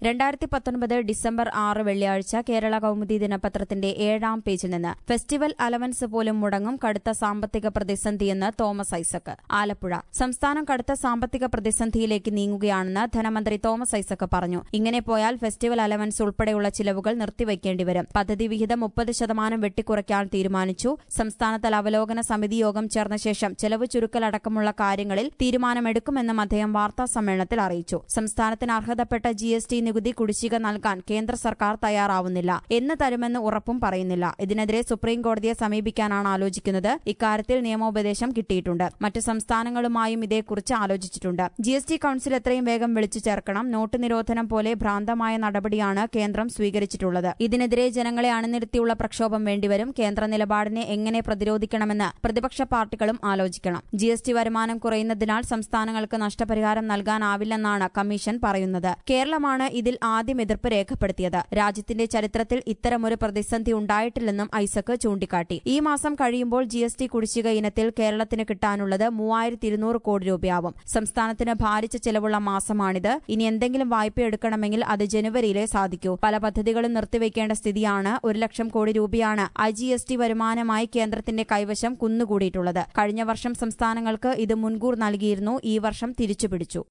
രണ്ടായിരത്തി പത്തൊൻപത് ഡിസംബർ ആറ് വെള്ളിയാഴ്ച കേരള കൌമുദി ദിനപത്രത്തിന്റെ ഏഴാം പേജിൽ നിന്ന് ഫെസ്റ്റിവൽ അലവൻസ് പോലും മുടങ്ങും കടുത്ത സാമ്പത്തിക പ്രതിസന്ധിയെന്ന് തോമസ് ഐസക് ആലപ്പുഴ സംസ്ഥാനം കടുത്ത സാമ്പത്തിക പ്രതിസന്ധിയിലേക്ക് നീങ്ങുകയാണെന്ന് ധനമന്ത്രി തോമസ് ഐസക് പറഞ്ഞു ഇങ്ങനെ പോയാൽ ഫെസ്റ്റിവൽ അലവൻസ് ഉൾപ്പെടെയുള്ള ചിലവുകൾ നിർത്തിവെക്കേണ്ടി വരും പദ്ധതി വിഹിതം മുപ്പത് ശതമാനം വെട്ടിക്കുറയ്ക്കാൻ തീരുമാനിച്ചു സംസ്ഥാനതല അവലോകന സമിതി യോഗം ചേർന്ന ശേഷം ചെലവ് ചുരുക്കലടക്കമുള്ള കാര്യങ്ങളിൽ തീരുമാനമെടുക്കുമെന്നും അദ്ദേഹം വാർത്താ സമ്മേളനത്തിൽ അറിയിച്ചു സംസ്ഥാനത്തിന് അർഹതപ്പെട്ട ജി എസ് ടി നികുതി കുടിശ്ശിക നൽകാൻ കേന്ദ്ര സർക്കാർ തയ്യാറാവുന്നില്ല എന്ന് തരുമെന്ന് ഉറപ്പും പറയുന്നില്ല ഇതിനെതിരെ സുപ്രീം കോടതിയെ സമീപിക്കാനാണ് ആലോചിക്കുന്നത് ഇക്കാര്യത്തിൽ നിയമോപദേശം കിട്ടിയിട്ടുണ്ട് മറ്റ് സംസ്ഥാനങ്ങളുമായും ഇതേക്കുറിച്ച് ആലോചിച്ചിട്ടുണ്ട് ജി എസ് ടി കൌൺസിൽ എത്രയും വേഗം വിളിച്ചു ചേർക്കണം നോട്ട് നിരോധനം പോലെ ഭ്രാന്തമായ നടപടിയാണ് കേന്ദ്രം സ്വീകരിച്ചിട്ടുള്ളത് ഇതിനെതിരെ ജനങ്ങളെ അണിനിരത്തിയുള്ള പ്രക്ഷോഭം വേണ്ടിവരും കേന്ദ്ര നിലപാടിനെ എങ്ങനെ പ്രതിരോധിക്കണമെന്ന് പ്രതിപക്ഷ പാർട്ടികളും ആലോചിക്കണം ജി എസ് ടി വരുമാനം കുറയുന്നതിനാൽ സംസ്ഥാനങ്ങൾക്ക് നഷ്ടപരിഹാരം നൽകാനാവില്ലെന്നാണ് കമ്മീഷൻ പറയുന്നത് കേരളമാണ് ഇതിൽ ആദ്യം എതിർപ്പ് രേഖപ്പെടുത്തിയത് രാജ്യത്തിന്റെ ചരിത്രത്തിൽ ഇത്തരമൊരു പ്രതിസന്ധി ഉണ്ടായിട്ടില്ലെന്നും ഐസക് ചൂണ്ടിക്കാട്ടി ഈ മാസം കഴിയുമ്പോൾ ജി എസ് ടി കുടിശ്ശിക ഇനത്തിൽ കേരളത്തിന് കിട്ടാനുള്ളത് മൂവായിരത്തി ഇരുന്നൂറ് കോടി രൂപയാവും സംസ്ഥാനത്തിന് ഭാരിച്ച ചെലവുള്ള മാസമാണിത് ഇനി എന്തെങ്കിലും വായ്പ എടുക്കണമെങ്കിൽ അത് ജനുവരിയിലെ സാധിക്കൂ പല പദ്ധതികളും നിർത്തിവെക്കേണ്ട സ്ഥിതിയാണ് ഒരു ലക്ഷം കോടി രൂപയാണ് ഐ ജി എസ് ടി വരുമാനമായി കേന്ദ്രത്തിന്റെ കൈവശം കുന്നുകൂടിയിട്ടുള്ളത് കഴിഞ്ഞ വർഷം സംസ്ഥാനങ്ങൾക്ക് ഇത് മുൻകൂർ നൽകിയിരുന്നു ഈ വർഷം തിരിച്ചുപിടിച്ചു